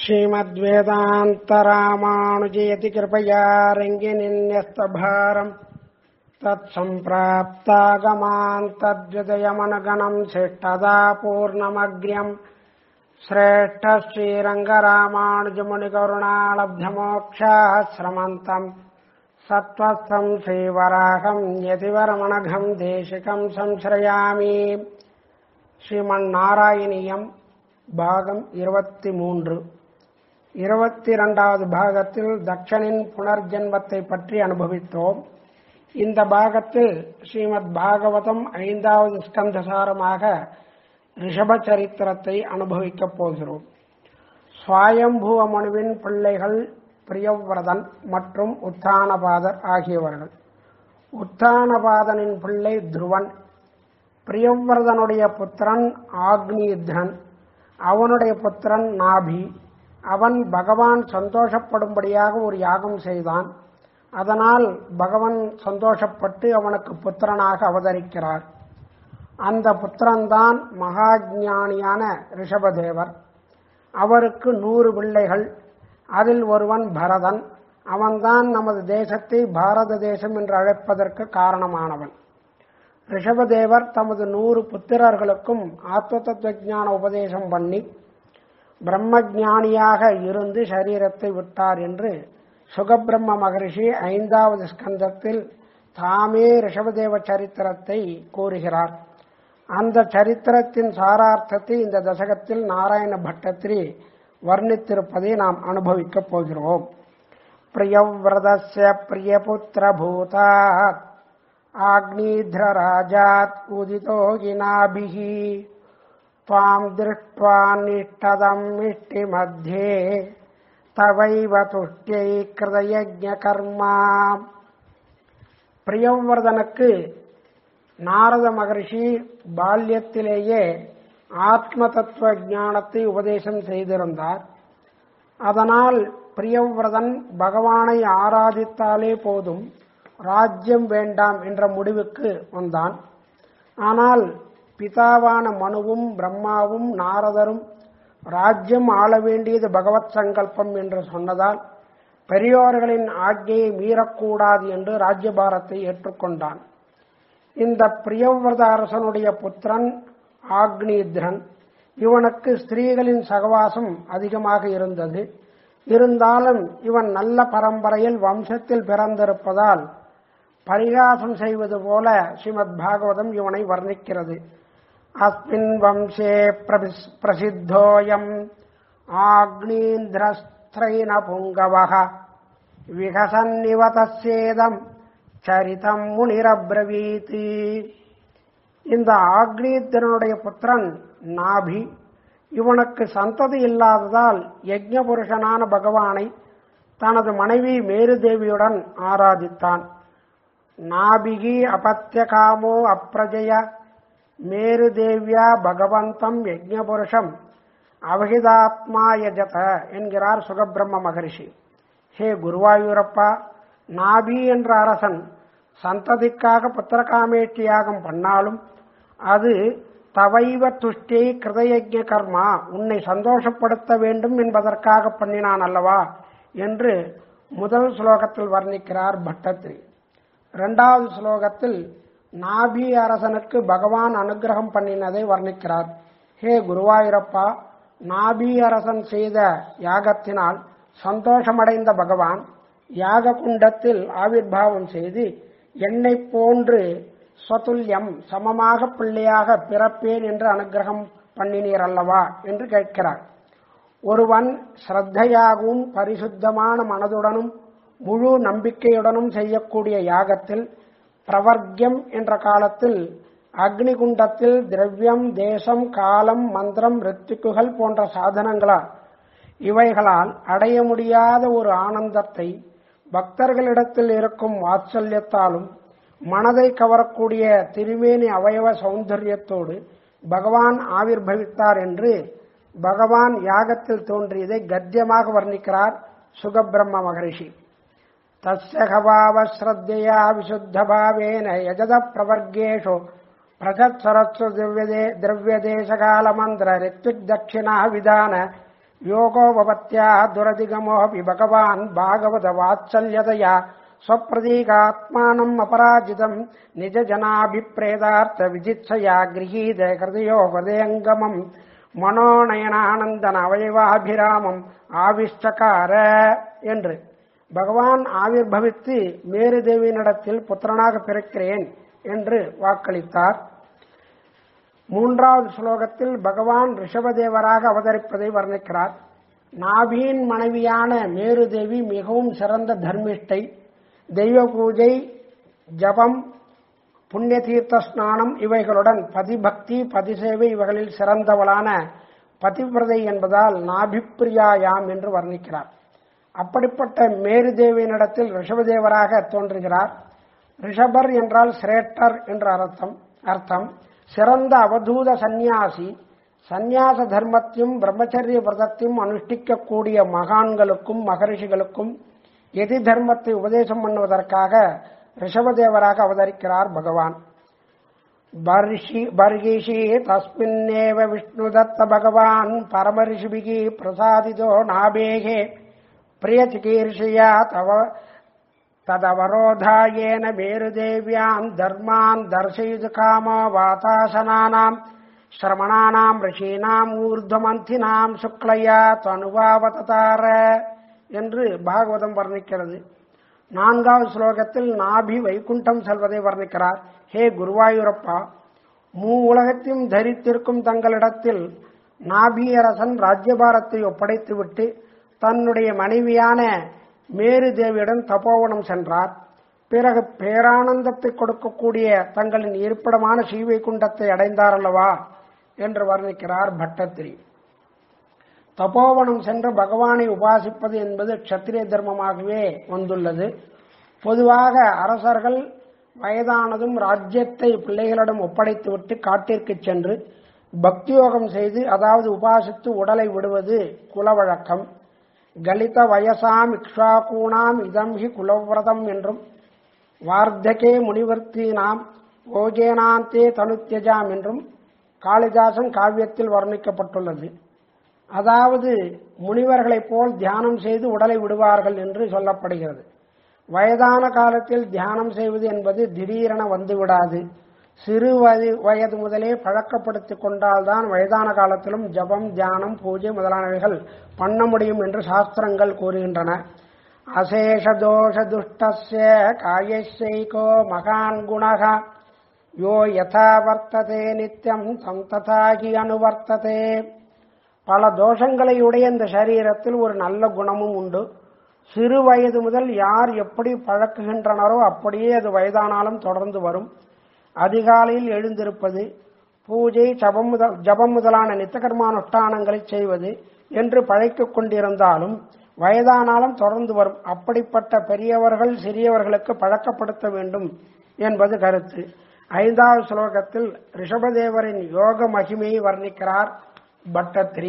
श्रीमद्वेदान्तरामानुजयति कृपया रङ्गिनिन्यस्तभारम् तत्सम्प्राप्तागमान् तद्विदयमनगणम् शिष्टदा पूर्णमग्र्यम् श्रेष्ठ श्रीरङ्गरामानुजमुनिकरुणालब्धमोक्षाः श्रमन्तम् सत्त्वस्थम् श्रीवराहम् यतिवरमणघम् देशिकम् संश्रयामि ஸ்ரீமன்னாராயணியம் பாகம் இருபத்தி மூன்று இருபத்தி இரண்டாவது பாகத்தில் தக்ஷனின் புனர்ஜென்மத்தை பற்றி அனுபவித்தோம் இந்த பாகத்தில் ஸ்ரீமத் பாகவதம் ஐந்தாவது ஸ்கந்தசாரமாக ரிஷப சரித்திரத்தை அனுபவிக்கப் போகிறோம் சுவாயம்புவ மனுவின் பிள்ளைகள் பிரியவிரதன் மற்றும் உத்தானபாதர் ஆகியவர்கள் உத்தானபாதனின் பிள்ளை துருவன் பிரியவிரதனுடைய புத்திரன் ஆக்னியுத்ரன் அவனுடைய புத்திரன் நாபி அவன் பகவான் சந்தோஷப்படும்படியாக ஒரு யாகம் செய்தான் அதனால் பகவான் சந்தோஷப்பட்டு அவனுக்கு புத்திரனாக அவதரிக்கிறார் அந்த புத்திரன்தான் மகாஜானியான ரிஷபதேவர் அவருக்கு நூறு பிள்ளைகள் அதில் ஒருவன் பரதன் அவன்தான் நமது தேசத்தை பாரத தேசம் என்று அழைப்பதற்கு காரணமானவன் ரிஷபதேவர் தமது நூறு புத்திரர்களுக்கும் ஆத்ம தத்துவ உபதேசம் பண்ணி பிரம்மஜானியாக இருந்து சரீரத்தை விட்டார் என்று சுகபிரம்ம மகரிஷி ஐந்தாவது ஸ்கந்தத்தில் தாமே ரிஷபதேவ சரித்திரத்தை கூறுகிறார் அந்த சரித்திரத்தின் சாரார்த்தத்தை இந்த தசகத்தில் நாராயண பட்டத்திரி வர்ணித்திருப்பதை நாம் அனுபவிக்கப் போகிறோம் பிரியவிரதஸ்ய பிரியபுத்திரபூதாத் आग्नीध्रराजात् उदितो गिनाभिः त्वाम् दृष्ट्वा निष्ठदम् इष्टिमध्ये तवैव तुष्ट्यै கிருதயஜ்ஞகர்மா பிரியவர்தனுக்கு நாரத மகர்ஷி பால்யத்திலேயே ஆத்ம தத்துவ ஞானத்தை உபதேசம் செய்திருந்தார் அதனால் பிரியவிரதன் பகவானை ஆராதித்தாலே போதும் ராஜ்யம் வேண்டாம் என்ற முடிவுக்கு வந்தான் ஆனால் பிதாவான மனுவும் பிரம்மாவும் நாரதரும் ராஜ்யம் ஆள வேண்டியது பகவத் சங்கல்பம் என்று சொன்னதால் பெரியோர்களின் ஆజ్ఞையை மீறக்கூடாது என்று ராஜ்யபாரத்தை ஏற்றுக்கொண்டான் இந்த பிரியவிரத அரசனுடைய புத்திரன் ஆக்னித்ரன் இவனுக்கு ஸ்திரீகளின் சகவாசம் அதிகமாக இருந்தது இருந்தாலும் இவன் நல்ல பரம்பரையில் வம்சத்தில் பிறந்திருப்பதால் பரிகாசம் செய்வது போல ஸ்ரீமத் பாகவதம் இவனை வர்ணிக்கிறது அஸ்மின் வம்சே பிரசித்தோயம் ஆக்னீந்திரஸ்திரைன புங்கவக விகசன்னிவ தசேதம் சரிதம் முனிரப்ரவீத் இந்த ஆக்னீந்திரனுடைய புத்திரன் நாபி இவனுக்கு சந்ததி இல்லாததால் யஜ்ஞ புருஷனான பகவானை தனது மனைவி மேருதேவியுடன் ஆராதித்தான் நாபிகி அபத்தியகாமோ அப்பிரஜய மேருதேவியா பகவந்தம் யஜ்ஞபுருஷம் அவகிதாத்மா யஜத என்கிறார் சுகபிரம்ம மகரிஷி ஹே குருவாயூரப்பா நாபி என்ற அரசன் சந்ததிக்காக புத்திரகாமேட்சி யாகம் பண்ணாலும் அது தவைவ துஷ்டியை கிருதயஜ கர்மா உன்னை சந்தோஷப்படுத்த வேண்டும் என்பதற்காக பண்ணினான் அல்லவா என்று முதல் ஸ்லோகத்தில் வர்ணிக்கிறார் பட்டத்திரி இரண்டாவது ஸ்லோகத்தில் நாபி அரசனுக்கு பகவான் அனுகிரகம் பண்ணினதை வர்ணிக்கிறார் ஹே குருவாயூரப்பா நாபி அரசன் செய்த யாகத்தினால் சந்தோஷமடைந்த பகவான் யாக குண்டத்தில் ஆவிர்வாவம் செய்து என்னை போன்று ஸ்வதுல்யம் சமமாக பிள்ளையாக பிறப்பேன் என்று அனுகிரகம் பண்ணினீர் அல்லவா என்று கேட்கிறார் ஒருவன் ஸ்ரத்தையாகவும் பரிசுத்தமான மனதுடனும் முழு நம்பிக்கையுடனும் செய்யக்கூடிய யாகத்தில் பிரவர்க்கியம் என்ற காலத்தில் அக்னிகுண்டத்தில் திரவியம் தேசம் காலம் மந்திரம் ரித்துக்குகள் போன்ற சாதனங்களால் இவைகளால் அடைய முடியாத ஒரு ஆனந்தத்தை பக்தர்களிடத்தில் இருக்கும் வாத்சல்யத்தாலும் மனதை கவரக்கூடிய திருமேனி அவயவ சௌந்தரியத்தோடு பகவான் ஆவிர்வவித்தார் என்று பகவான் யாகத்தில் தோன்றியதை கத்தியமாக வர்ணிக்கிறார் சுகபிரம்ம மகரிஷி தஸ்யகபாவஸ்ரத்தையா விசுத்தபாவேன யஜத பிரவர்கேஷு பிரகத்சரத்சு திரவியதே திரவியதேசகால மந்திர ரித்விக் தட்சிணா விதான யோகோபவத்யா துரதிகமோபி பகவான் பாகவத வாத்சல்யதயா ஸ்வப்பிரதீகாத்மானம் அபராஜிதம் நிஜ ஜனாபிப்ரேதார்த்த விஜித்சயா கிரகீத ஹிருதயோ ஹதயங்கமம் மனோநயனானந்தன அவயவாபிராமம் ஆவிஷ்டகார என்று பகவான் ஆவிர்பவித்து மேரு தேவியினிடத்தில் புத்திரனாக பிறக்கிறேன் என்று வாக்களித்தார் மூன்றாவது ஸ்லோகத்தில் பகவான் ரிஷபதேவராக அவதரிப்பதை வர்ணிக்கிறார் நாபியின் மனைவியான மேரு தேவி மிகவும் சிறந்த தர்மிஷ்டை தெய்வ பூஜை ஜபம் புண்ணிய தீர்த்த ஸ்நானம் இவைகளுடன் பதிபக்தி பதிசேவை இவைகளில் சிறந்தவளான பதிவிரதை என்பதால் நாபிப்பிரியாயாம் என்று வர்ணிக்கிறார் அப்படிப்பட்ட மேரு தேவியினிடத்தில் ரிஷபதேவராக தோன்றுகிறார் ரிஷபர் என்றால் சிரேட்டர் என்ற அர்த்தம் அர்த்தம் சிறந்த அவதூத சந்நியாசி சந்நியாச தர்மத்தையும் பிரம்மச்சரிய விரதத்தையும் அனுஷ்டிக்கக்கூடிய மகான்களுக்கும் மகரிஷிகளுக்கும் எதி தர்மத்தை உபதேசம் பண்ணுவதற்காக ரிஷபதேவராக அவதரிக்கிறார் பகவான் பர்கிஷி தஸ்மின்னேவ விஷ்ணுதத்த பகவான் பரமரிஷிபிகி பிரசாதிதோ நாபேகே பிரியச்சிகீர்ஷியா தவ ததவரோதாயேன மேருதேவ்யாம் தர்மான் தர்சயிது காமோ வாதாசனானாம் சிரமணானாம் ரிஷீனாம் ஊர்துவமந்தினாம் சுக்லயா தனுவாவதார என்று பாகவதம் வர்ணிக்கிறது நான்காவது ஸ்லோகத்தில் நாபி வைகுண்டம் செல்வதை வர்ணிக்கிறார் ஹே குருவாயூரப்பா மூ உலகத்தையும் தரித்திருக்கும் தங்களிடத்தில் நாபியரசன் ராஜ்யபாரத்தை ஒப்படைத்துவிட்டு தன்னுடைய மனைவியான மேரு தேவியுடன் தபோவனம் சென்றார் பிறகு பேரானந்தத்தை கொடுக்கக்கூடிய தங்களின் இருப்பிடமான ஸ்ரீவைகுண்டத்தை அடைந்தார் அல்லவா என்று வர்ணிக்கிறார் பட்டத்திரி தபோவனம் சென்று பகவானை உபாசிப்பது என்பது க்ஷத்திரிய தர்மமாகவே வந்துள்ளது பொதுவாக அரசர்கள் வயதானதும் ராஜ்யத்தை பிள்ளைகளிடம் ஒப்படைத்துவிட்டு காட்டிற்கு சென்று பக்தியோகம் செய்து அதாவது உபாசித்து உடலை விடுவது குலவழக்கம் கலித வயசாம் இக்ஷாகூணாம் இதம் ஹி குலவிரதம் என்றும் வார்த்தகே முனிவர்த்தீனாம் ஓஜேனாந்தே தனுத்தியஜாம் என்றும் காளிதாசன் காவியத்தில் வர்ணிக்கப்பட்டுள்ளது அதாவது முனிவர்களைப் போல் தியானம் செய்து உடலை விடுவார்கள் என்று சொல்லப்படுகிறது வயதான காலத்தில் தியானம் செய்வது என்பது திடீரென வந்துவிடாது சிறு வயது வயது முதலே பழக்கப்படுத்திக் கொண்டால்தான் வயதான காலத்திலும் ஜபம் தியானம் பூஜை முதலானவைகள் பண்ண முடியும் என்று சாஸ்திரங்கள் கூறுகின்றன அசேஷ தோஷ துஷ்டஸ்ய காயசைகோ மகான் குணக யோ யதா வர்த்ததே நித்தியம் தம் ததாகி அனுவர்த்ததே பல தோஷங்களை உடைய இந்த சரீரத்தில் ஒரு நல்ல குணமும் உண்டு சிறு வயது முதல் யார் எப்படி பழக்குகின்றனரோ அப்படியே அது வயதானாலும் தொடர்ந்து வரும் அதிகாலையில் எழுந்திருப்பது பூஜை ஜபம் முதல் ஜபம் முதலான நித்தகர்மானுஷ்டானங்களை செய்வது என்று பழைத்துக் கொண்டிருந்தாலும் வயதானாலும் தொடர்ந்து வரும் அப்படிப்பட்ட பெரியவர்கள் சிறியவர்களுக்கு பழக்கப்படுத்த வேண்டும் என்பது கருத்து ஐந்தாவது ஸ்லோகத்தில் ரிஷபதேவரின் யோக மகிமையை வர்ணிக்கிறார் பட்டத்ரி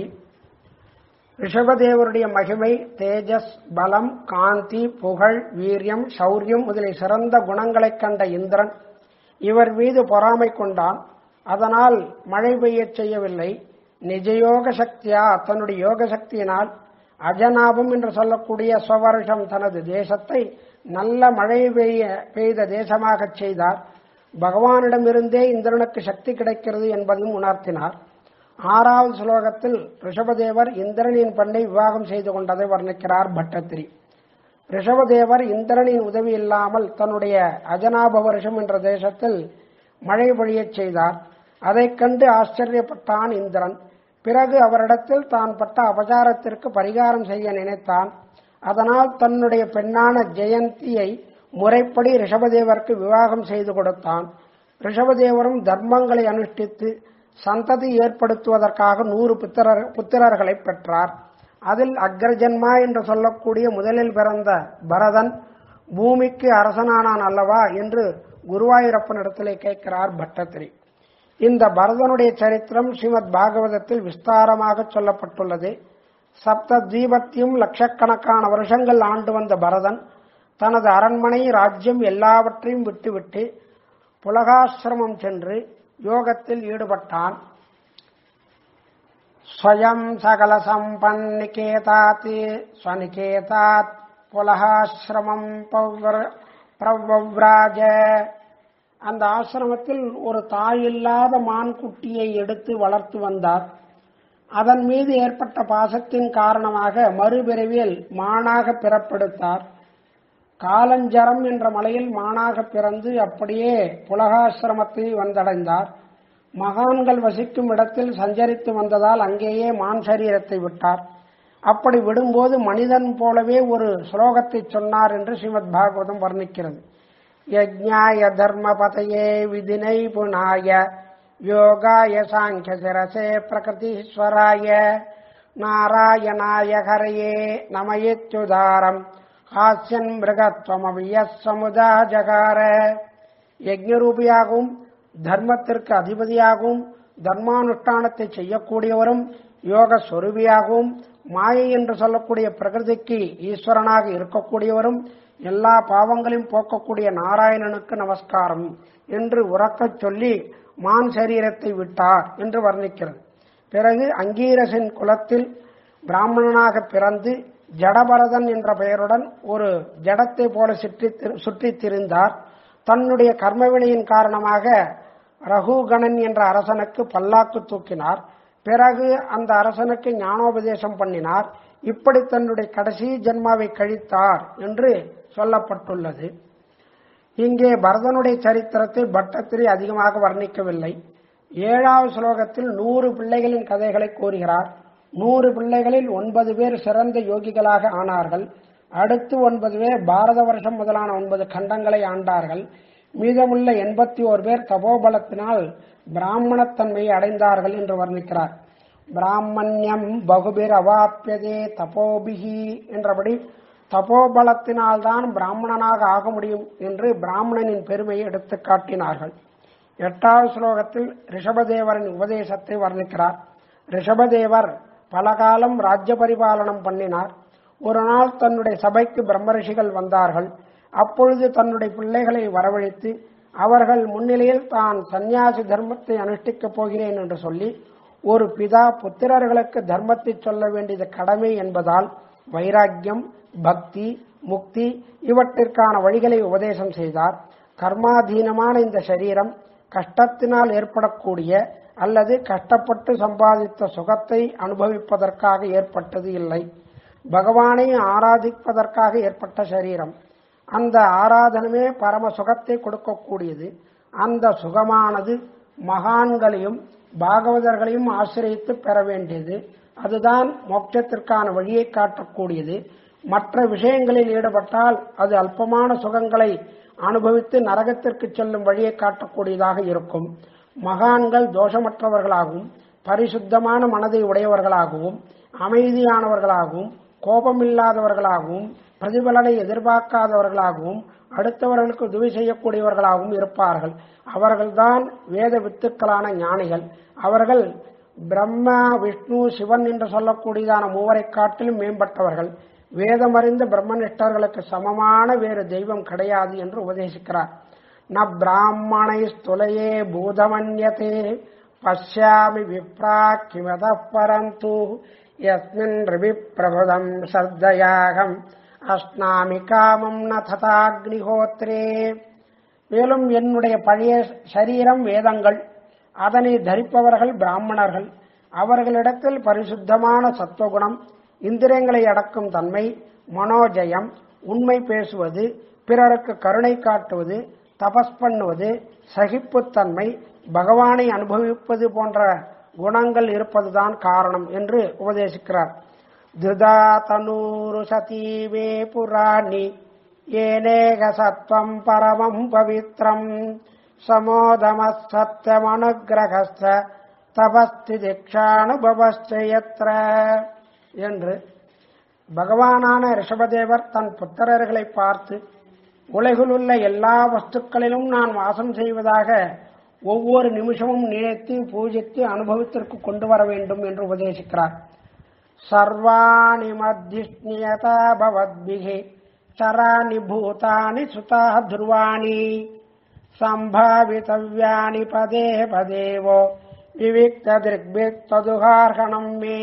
ரிஷபதேவருடைய மகிமை தேஜஸ் பலம் காந்தி புகழ் வீரியம் சௌரியம் முதலிய சிறந்த குணங்களைக் கண்ட இந்திரன் இவர் மீது பொறாமை கொண்டான் அதனால் மழை பெய்யச் செய்யவில்லை நிஜயோக சக்தியா தன்னுடைய யோக சக்தியினால் அஜனாபம் என்று சொல்லக்கூடிய ஸ்வவருஷம் தனது தேசத்தை நல்ல மழை பெய்ய பெய்த தேசமாகச் செய்தார் பகவானிடமிருந்தே இந்திரனுக்கு சக்தி கிடைக்கிறது என்பதையும் உணர்த்தினார் ஆறாவது ஸ்லோகத்தில் ரிஷபதேவர் இந்திரனின் பெண்ணை விவாகம் செய்து கொண்டதை வர்ணிக்கிறார் பட்டத்திரி ரிஷபதேவர் இந்திரனின் உதவி இல்லாமல் தன்னுடைய அஜனாப வருஷம் என்ற தேசத்தில் மழை பொழியச் செய்தார் அதைக் கண்டு ஆச்சரியப்பட்டான் இந்திரன் பிறகு அவரிடத்தில் தான் பட்ட அபசாரத்திற்கு பரிகாரம் செய்ய நினைத்தான் அதனால் தன்னுடைய பெண்ணான ஜெயந்தியை முறைப்படி ரிஷபதேவருக்கு விவாகம் செய்து கொடுத்தான் ரிஷபதேவரும் தர்மங்களை அனுஷ்டித்து சந்ததி ஏற்படுத்துவதற்காக நூறு புத்திரர் புத்திரர்களை பெற்றார் அதில் அக்ரஜன்மா என்று சொல்லக்கூடிய முதலில் பிறந்த பரதன் பூமிக்கு அரசனானான் அல்லவா என்று குருவாயூரப்பனிடத்திலே கேட்கிறார் பட்டத்திரி இந்த பரதனுடைய சரித்திரம் ஸ்ரீமத் பாகவதத்தில் விஸ்தாரமாக சொல்லப்பட்டுள்ளது சப்த தீபத்தையும் லட்சக்கணக்கான வருஷங்கள் ஆண்டு வந்த பரதன் தனது அரண்மனை ராஜ்யம் எல்லாவற்றையும் விட்டுவிட்டு புலகாசிரமம் சென்று யோகத்தில் ஈடுபட்டான் ஸ்வயம் சகல சம்பன்னிகேதாத் ஸ்வனிகேதாத் புலகாசிரமம் பிரவ்ராஜ அந்த ஆசிரமத்தில் ஒரு தாயில்லாத மான்குட்டியை எடுத்து வளர்த்து வந்தார் அதன் மீது ஏற்பட்ட பாசத்தின் காரணமாக மறுபிறவியில் மானாக பிறப்பெடுத்தார் காலஞ்சரம் என்ற மலையில் மானாக பிறந்து அப்படியே புலகாசிரமத்தை வந்தடைந்தார் மகான்கள் வசிக்கும் இடத்தில் சஞ்சரித்து வந்ததால் அங்கேயே மான் சரீரத்தை விட்டார் அப்படி விடும்போது மனிதன் போலவே ஒரு ஸ்லோகத்தை சொன்னார் என்று ஸ்ரீமத் பாகவதம் வர்ணிக்கிறது யஜ்ஞாய தர்மபதையே விதினை புனாய யோகாய சாங்கிய சிரசே பிரகிருதீஸ்வராய நாராயணாய ஹரையே நமயித்யுதாரம் ஹாஸ்யன் மிருகத்வமவிய சமுதா ஜகார யஜ்ஞரூபியாகவும் தர்மத்திற்கு அதிபதியாகவும் தர்மானுஷ்டானத்தை செய்யக்கூடியவரும் யோக சொரூபியாகவும் மாயை என்று சொல்லக்கூடிய பிரகிருதிக்கு ஈஸ்வரனாக இருக்கக்கூடியவரும் எல்லா பாவங்களையும் போக்கக்கூடிய நாராயணனுக்கு நமஸ்காரம் என்று உறக்கச் சொல்லி மான் சரீரத்தை விட்டார் என்று வர்ணிக்கிறது பிறகு அங்கீரசின் குலத்தில் பிராமணனாக பிறந்து ஜடபரதன் என்ற பெயருடன் ஒரு ஜடத்தை போல சுற்றி சுற்றித் திரிந்தார் தன்னுடைய கர்மவினையின் காரணமாக ரகுகணன் என்ற அரசனுக்கு பல்லாக்கு தூக்கினார் பிறகு அந்த அரசனுக்கு ஞானோபதேசம் பண்ணினார் இப்படி தன்னுடைய கடைசி ஜென்மாவை கழித்தார் என்று சொல்லப்பட்டுள்ளது இங்கே பரதனுடைய சரித்திரத்தை பட்டத்திரி அதிகமாக வர்ணிக்கவில்லை ஏழாவது ஸ்லோகத்தில் நூறு பிள்ளைகளின் கதைகளை கூறுகிறார் நூறு பிள்ளைகளில் ஒன்பது பேர் சிறந்த யோகிகளாக ஆனார்கள் அடுத்து ஒன்பது பேர் பாரத வருஷம் முதலான ஒன்பது கண்டங்களை ஆண்டார்கள் மீதமுள்ள எண்பத்தி ஓர் பேர் தபோபலத்தினால் பிராமணத்தன்மையை அடைந்தார்கள் என்று வர்ணிக்கிறார் பிராமணியம் பகுபிர் அவாப்பியதே தபோபிகி என்றபடி தபோபலத்தினால்தான் பிராமணனாக ஆக முடியும் என்று பிராமணனின் பெருமையை எடுத்து காட்டினார்கள் எட்டாவது ஸ்லோகத்தில் ரிஷபதேவரின் உபதேசத்தை வர்ணிக்கிறார் ரிஷபதேவர் பல காலம் ராஜ்ய பரிபாலனம் பண்ணினார் ஒரு நாள் தன்னுடைய சபைக்கு பிரம்மரிஷிகள் வந்தார்கள் அப்பொழுது தன்னுடைய பிள்ளைகளை வரவழைத்து அவர்கள் முன்னிலையில் தான் சந்நியாசி தர்மத்தை அனுஷ்டிக்கப் போகிறேன் என்று சொல்லி ஒரு பிதா புத்திரர்களுக்கு தர்மத்தை சொல்ல வேண்டியது கடமை என்பதால் வைராக்கியம் பக்தி முக்தி இவற்றிற்கான வழிகளை உபதேசம் செய்தார் கர்மாதீனமான இந்த சரீரம் கஷ்டத்தினால் ஏற்படக்கூடிய அல்லது கஷ்டப்பட்டு சம்பாதித்த சுகத்தை அனுபவிப்பதற்காக ஏற்பட்டது இல்லை பகவானை ஆராதிப்பதற்காக ஏற்பட்ட சரீரம் அந்த ஆராதனமே பரம சுகத்தை கொடுக்கக்கூடியது அந்த சுகமானது மகான்களையும் பாகவதர்களையும் ஆசிரியத்து பெற வேண்டியது அதுதான் மோட்சத்திற்கான வழியை காட்டக்கூடியது மற்ற விஷயங்களில் ஈடுபட்டால் அது அல்பமான சுகங்களை அனுபவித்து நரகத்திற்கு செல்லும் வழியை காட்டக்கூடியதாக இருக்கும் மகான்கள் தோஷமற்றவர்களாகவும் பரிசுத்தமான மனதை உடையவர்களாகவும் அமைதியானவர்களாகவும் கோபமில்லாதவர்களாகவும் பிரதிபலனை எதிர்பார்க்காதவர்களாகவும் அடுத்தவர்களுக்கு உதவி செய்யக்கூடியவர்களாகவும் இருப்பார்கள் அவர்கள்தான் வேத வித்துக்களான ஞானிகள் அவர்கள் பிரம்மா விஷ்ணு சிவன் என்று சொல்லக்கூடியதான மூவரை காட்டிலும் மேம்பட்டவர்கள் வேதமறிந்த பிரம்மனிஷ்டர்களுக்கு சமமான வேறு தெய்வம் கிடையாது என்று உபதேசிக்கிறார் ந பிராமணை ஸ்துலையே பூதமன்யதே பசியாமி விப்ரா கிமத பரந்து யஸ்மின் ரிபி பிரபுதம் சர்தயாகம் அஸ்னாமி காமம் ந ததாக்னிஹோத்ரே மேலும் என்னுடைய பழைய சரீரம் வேதங்கள் அதனை தரிப்பவர்கள் பிராமணர்கள் அவர்களிடத்தில் பரிசுத்தமான சத்துவகுணம் இந்திரியங்களை அடக்கும் தன்மை மனோஜயம் உண்மை பேசுவது பிறருக்கு கருணை காட்டுவது தபஸ் பண்ணுவது சகிப்புத்தன்மை பகவானை அனுபவிப்பது போன்ற குணங்கள் இருப்பதுதான் காரணம் என்று உபதேசிக்கிறார் திருதா தனூரு சதீவே புராணி ஏனேக சத்வம் பரமம் பவித்ரம் சமோதம சத்தியமனுகிரகஸ்த தபஸ்தி திக்ஷானுபவஸ்தயத்ர என்று பகவானான ரிஷபதேவர் தன் புத்திரர்களை பார்த்து உலகிலுள்ள எல்லா வஸ்துக்களிலும் நான் வாசம் செய்வதாக ஒவ்வொரு நிமிஷமும் நினைத்து பூஜித்து அனுபவத்திற்கு கொண்டு வர வேண்டும் என்று உபதேசிக்கிறார் சர்வாணி மத்திஷ்ணியதா பவத்பிகே சராணி பூதானி சுதா துர்வாணி சம்பாவித்தவ்யானி பதே பதேவோ விவிக்த திருக்பிக் ததுகார்கணம் மே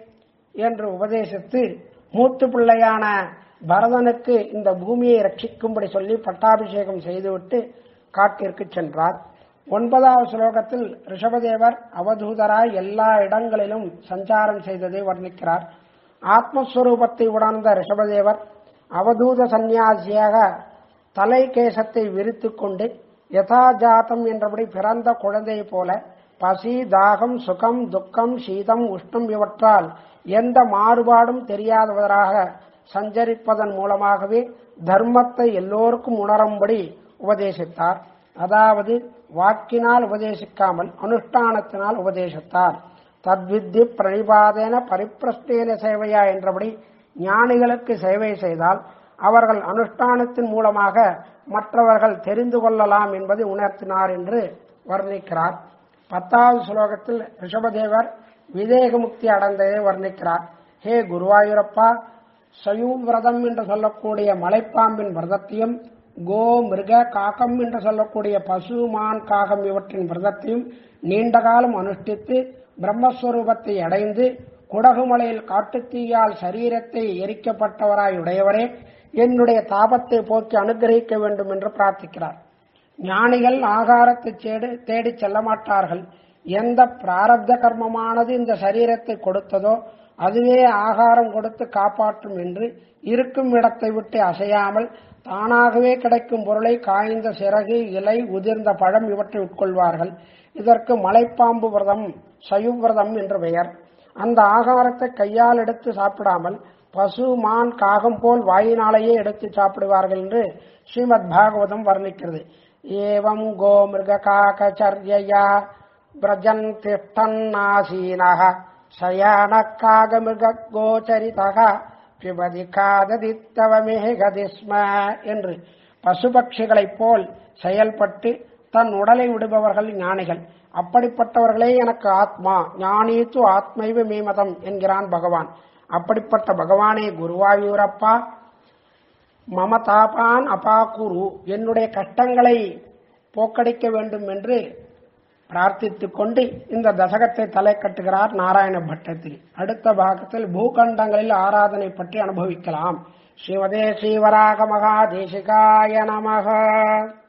என்று உபதேசித்து மூத்து பிள்ளையான பரதனுக்கு இந்த பூமியை ரட்சிக்கும்படி சொல்லி பட்டாபிஷேகம் செய்துவிட்டு காட்டிற்கு சென்றார் ஒன்பதாவது ஸ்லோகத்தில் ரிஷபதேவர் அவதூதராய் எல்லா இடங்களிலும் சஞ்சாரம் செய்ததை வர்ணிக்கிறார் ஆத்மஸ்வரூபத்தை உணர்ந்த ரிஷபதேவர் அவதூத சந்நியாசியாக தலை கேசத்தை விரித்துக் கொண்டு யதாஜாத்தம் என்றபடி பிறந்த குழந்தை போல பசி தாகம் சுகம் துக்கம் சீதம் உஷ்ணம் இவற்றால் எந்த மாறுபாடும் தெரியாதவராக சஞ்சரிப்பதன் மூலமாகவே தர்மத்தை எல்லோருக்கும் உணரும்படி உபதேசித்தார் அதாவது வாக்கினால் உபதேசிக்காமல் அனுஷ்டானத்தினால் உபதேசித்தார் தத்வித்தி பிரணிபாதேன பரிப்பிரஷ்டேன சேவையா என்றபடி ஞானிகளுக்கு சேவை செய்தால் அவர்கள் அனுஷ்டானத்தின் மூலமாக மற்றவர்கள் தெரிந்து கொள்ளலாம் என்பதை உணர்த்தினார் என்று வர்ணிக்கிறார் பத்தாவது ஸ்லோகத்தில் ரிஷபதேவர் விதேக முக்தி அடைந்ததை வர்ணிக்கிறார் ஹே குருவாயூரப்பா சயூம் விரதம் என்று சொல்லக்கூடிய மலைப்பாம்பின் விரதத்தையும் கோ மிருக காகம் என்று சொல்லக்கூடிய பசு மான் காகம் இவற்றின் விரதத்தையும் நீண்ட காலம் அனுஷ்டித்து பிரம்மஸ்வரூபத்தை அடைந்து குடகுமலையில் காட்டுத்தீயால் சரீரத்தை எரிக்கப்பட்டவராய் உடையவரே என்னுடைய தாபத்தை போக்கி அனுகிரகிக்க வேண்டும் என்று பிரார்த்திக்கிறார் ஞானிகள் ஆகாரத்தை தேடி தேடி செல்ல மாட்டார்கள் எந்த பிராரப்த கர்மமானது இந்த சரீரத்தை கொடுத்ததோ அதுவே ஆகாரம் கொடுத்து காப்பாற்றும் என்று இருக்கும் இடத்தை விட்டு அசையாமல் தானாகவே கிடைக்கும் பொருளை காய்ந்த சிறகு இலை உதிர்ந்த பழம் இவற்றை உட்கொள்வார்கள் இதற்கு மலைப்பாம்பு விரதம் சயுவிரதம் என்று பெயர் அந்த ஆகாரத்தை கையால் எடுத்து சாப்பிடாமல் பசு மான் காகம் போல் வாயினாலேயே எடுத்து சாப்பிடுவார்கள் என்று ஸ்ரீமத் பாகவதம் வர்ணிக்கிறது ஏவம் கோ மிருக காகச்சர்யா பிரஜன் திஷ்டன்னாசீனக சயான காக மிருக கோச்சரிதக பிபதி காததி தவமேகதி ஸ்ம என்று பசுபட்சிகளைப் போல் செயல்பட்டு தன் உடலை விடுபவர்கள் ஞானிகள் அப்படிப்பட்டவர்களே எனக்கு ஆத்மா ஞானீத்து ஆத்மைவ மீமதம் என்கிறான் பகவான் அப்படிப்பட்ட பகவானே குருவாயூரப்பா மம தாபான் அபாகுரு என்னுடைய கஷ்டங்களை போக்கடிக்க வேண்டும் என்று பிரார்த்தித்துக் கொண்டு இந்த தசகத்தை தலை கட்டுகிறார் நாராயண பட்டத்திரி அடுத்த பாகத்தில் பூகண்டங்களில் ஆராதனை பற்றி அனுபவிக்கலாம் ஸ்ரீமதே ஸ்ரீவராக மகா தேசிகாய நமக